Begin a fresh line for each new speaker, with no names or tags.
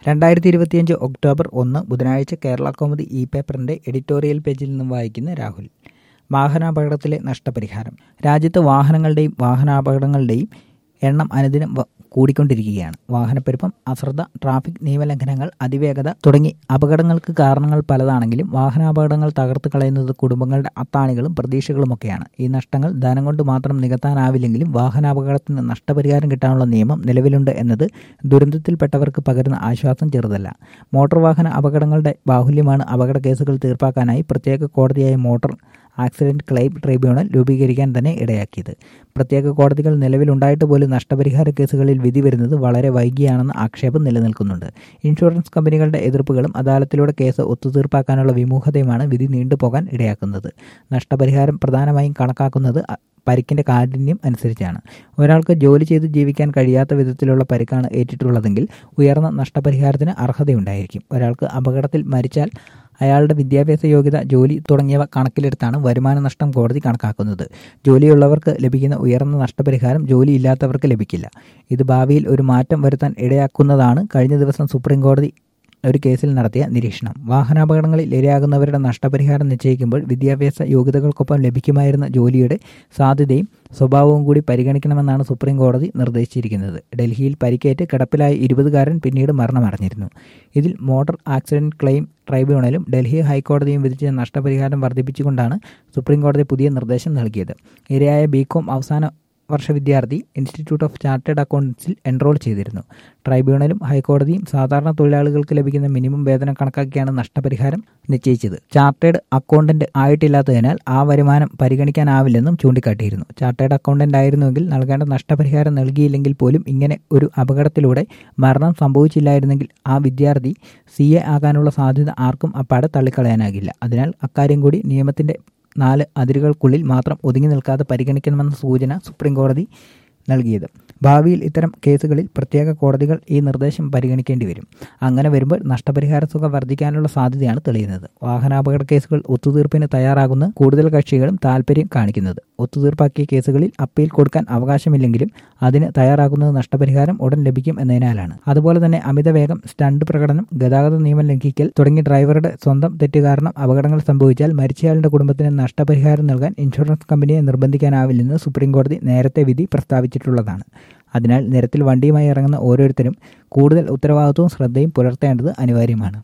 രണ്ടായിരത്തി ഇരുപത്തിയഞ്ച് ഒക്ടോബർ ഒന്ന് ബുധനാഴ്ച കേരള കൗമുദി ഇ പേപ്പറിന്റെ എഡിറ്റോറിയൽ പേജിൽ നിന്നും വായിക്കുന്ന രാഹുൽ വാഹനാപകടത്തിലെ നഷ്ടപരിഹാരം രാജ്യത്ത് വാഹനങ്ങളുടെയും വാഹനാപകടങ്ങളുടെയും എണ്ണം അനുദിനം വ- കൂടിക്കൊണ്ടിരിക്കുകയാണ് വാഹനപ്പെരുപ്പം അശ്രദ്ധ ട്രാഫിക് നിയമലംഘനങ്ങൾ അതിവേഗത തുടങ്ങി അപകടങ്ങൾക്ക് കാരണങ്ങൾ പലതാണെങ്കിലും വാഹനാപകടങ്ങൾ തകർത്ത് കളയുന്നത് കുടുംബങ്ങളുടെ അത്താണികളും പ്രതീക്ഷകളുമൊക്കെയാണ് ഈ നഷ്ടങ്ങൾ ധനം കൊണ്ട് മാത്രം നികത്താനാവില്ലെങ്കിലും വാഹനാപകടത്തിന് നഷ്ടപരിഹാരം കിട്ടാനുള്ള നിയമം നിലവിലുണ്ട് എന്നത് ദുരന്തത്തിൽപ്പെട്ടവർക്ക് പകരുന്ന ആശ്വാസം ചെറുതല്ല മോട്ടോർ വാഹന അപകടങ്ങളുടെ ബാഹുല്യമാണ് അപകട കേസുകൾ തീർപ്പാക്കാനായി പ്രത്യേക കോടതിയായ മോട്ടോർ ആക്സിഡന്റ് ക്ലെയിം ട്രൈബ്യൂണൽ രൂപീകരിക്കാൻ തന്നെ ഇടയാക്കിയത് പ്രത്യേക കോടതികൾ നിലവിലുണ്ടായിട്ട് പോലും നഷ്ടപരിഹാര കേസുകളിൽ വിധി വരുന്നത് വളരെ വൈകിയാണെന്ന ആക്ഷേപം നിലനിൽക്കുന്നുണ്ട് ഇൻഷുറൻസ് കമ്പനികളുടെ എതിർപ്പുകളും അദാലത്തിലൂടെ കേസ് ഒത്തുതീർപ്പാക്കാനുള്ള വിമുഖതയുമാണ് വിധി നീണ്ടുപോകാൻ ഇടയാക്കുന്നത് നഷ്ടപരിഹാരം പ്രധാനമായും കണക്കാക്കുന്നത് അ- പരിക്കിന്റെ കാഠിന്യം അനുസരിച്ചാണ് ഒരാൾക്ക് ജോലി ചെയ്ത് ജീവിക്കാൻ കഴിയാത്ത വിധത്തിലുള്ള പരിക്കാണ് ഏറ്റിട്ടുള്ളതെങ്കിൽ ഉയർന്ന നഷ്ടപരിഹാരത്തിന് അർഹതയുണ്ടായിരിക്കും ഒരാൾക്ക് അപകടത്തിൽ മരിച്ചാൽ അയാളുടെ വിദ്യാഭ്യാസ യോഗ്യത ജോലി തുടങ്ങിയവ കണക്കിലെടുത്താണ് വരുമാന നഷ്ടം കോടതി കണക്കാക്കുന്നത് ജോലിയുള്ളവർക്ക് ലഭിക്കുന്ന ഉയർന്ന നഷ്ടപരിഹാരം ജോലിയില്ലാത്തവർക്ക് ലഭിക്കില്ല ഇത് ഭാവിയിൽ ഒരു മാറ്റം വരുത്താൻ ഇടയാക്കുന്നതാണ് കഴിഞ്ഞ ദിവസം സുപ്രീം കോടതി ഒരു കേസിൽ നടത്തിയ നിരീക്ഷണം വാഹനാപകടങ്ങളിൽ ഇരയാകുന്നവരുടെ നഷ്ടപരിഹാരം നിശ്ചയിക്കുമ്പോൾ വിദ്യാഭ്യാസ യോഗ്യതകൾക്കൊപ്പം ലഭിക്കുമായിരുന്ന ജോലിയുടെ സാധ്യതയും സ്വഭാവവും കൂടി പരിഗണിക്കണമെന്നാണ് സുപ്രീം കോടതി നിർദ്ദേശിച്ചിരിക്കുന്നത് ഡൽഹിയിൽ പരിക്കേറ്റ് കിടപ്പിലായ ഇരുപതുകാരൻ പിന്നീട് മരണമടഞ്ഞിരുന്നു ഇതിൽ മോട്ടോർ ആക്സിഡന്റ് ക്ലെയിം ട്രൈബ്യൂണലും ഡൽഹി ഹൈക്കോടതിയും വിധിച്ച നഷ്ടപരിഹാരം വർദ്ധിപ്പിച്ചുകൊണ്ടാണ് സുപ്രീം കോടതി പുതിയ നിർദ്ദേശം നൽകിയത് ഇരയായ ബികോം അവസാന വർഷ വിദ്യാർത്ഥി ഇൻസ്റ്റിറ്റ്യൂട്ട് ഓഫ് ചാർട്ടേഡ് അക്കൗണ്ടൻസിൽ എൻറോൾ ചെയ്തിരുന്നു ട്രൈബ്യൂണലും ഹൈക്കോടതിയും സാധാരണ തൊഴിലാളികൾക്ക് ലഭിക്കുന്ന മിനിമം വേതനം കണക്കാക്കിയാണ് നഷ്ടപരിഹാരം നിശ്ചയിച്ചത് ചാർട്ടേഡ് അക്കൗണ്ടന്റ് ആയിട്ടില്ലാത്തതിനാൽ ആ വരുമാനം പരിഗണിക്കാനാവില്ലെന്നും ചൂണ്ടിക്കാട്ടിയിരുന്നു ചാർട്ടേഡ് അക്കൗണ്ടന്റ് ആയിരുന്നുവെങ്കിൽ നൽകേണ്ട നഷ്ടപരിഹാരം നൽകിയില്ലെങ്കിൽ പോലും ഇങ്ങനെ ഒരു അപകടത്തിലൂടെ മരണം സംഭവിച്ചില്ലായിരുന്നെങ്കിൽ ആ വിദ്യാർത്ഥി സി എ ആകാനുള്ള സാധ്യത ആർക്കും അപ്പാടെ തള്ളിക്കളയാനാകില്ല അതിനാൽ അക്കാര്യം കൂടി നിയമത്തിന്റെ നാല് അതിരുകൾക്കുള്ളിൽ മാത്രം ഒതുങ്ങി നിൽക്കാതെ പരിഗണിക്കണമെന്ന സൂചന സുപ്രീം കോടതി നൽകിയത് ഭാവിയിൽ ഇത്തരം കേസുകളിൽ പ്രത്യേക കോടതികൾ ഈ നിർദ്ദേശം പരിഗണിക്കേണ്ടി വരും അങ്ങനെ വരുമ്പോൾ നഷ്ടപരിഹാര തുക വർദ്ധിക്കാനുള്ള സാധ്യതയാണ് തെളിയുന്നത് വാഹനാപകട കേസുകൾ ഒത്തുതീർപ്പിന് തയ്യാറാകുന്ന കൂടുതൽ കക്ഷികളും താൽപ്പര്യം കാണിക്കുന്നത് ഒത്തുതീർപ്പാക്കിയ കേസുകളിൽ അപ്പീൽ കൊടുക്കാൻ അവകാശമില്ലെങ്കിലും അതിന് തയ്യാറാകുന്നത് നഷ്ടപരിഹാരം ഉടൻ ലഭിക്കും എന്നതിനാലാണ് അതുപോലെ തന്നെ അമിതവേഗം സ്റ്റണ്ട് പ്രകടനം ഗതാഗത നിയമം ലംഘിക്കൽ തുടങ്ങി ഡ്രൈവറുടെ സ്വന്തം തെറ്റ് കാരണം അപകടങ്ങൾ സംഭവിച്ചാൽ മരിച്ചയാളുടെ കുടുംബത്തിന് നഷ്ടപരിഹാരം നൽകാൻ ഇൻഷുറൻസ് കമ്പനിയെ നിർബന്ധിക്കാനാവില്ലെന്ന് സുപ്രീം കോടതി നേരത്തെ വിധി പ്രസ്താവിച്ചിട്ടുള്ളതാണ് അതിനാൽ നിരത്തിൽ വണ്ടിയുമായി ഇറങ്ങുന്ന ഓരോരുത്തരും കൂടുതൽ ഉത്തരവാദിത്വവും ശ്രദ്ധയും പുലർത്തേണ്ടത് അനിവാര്യമാണ്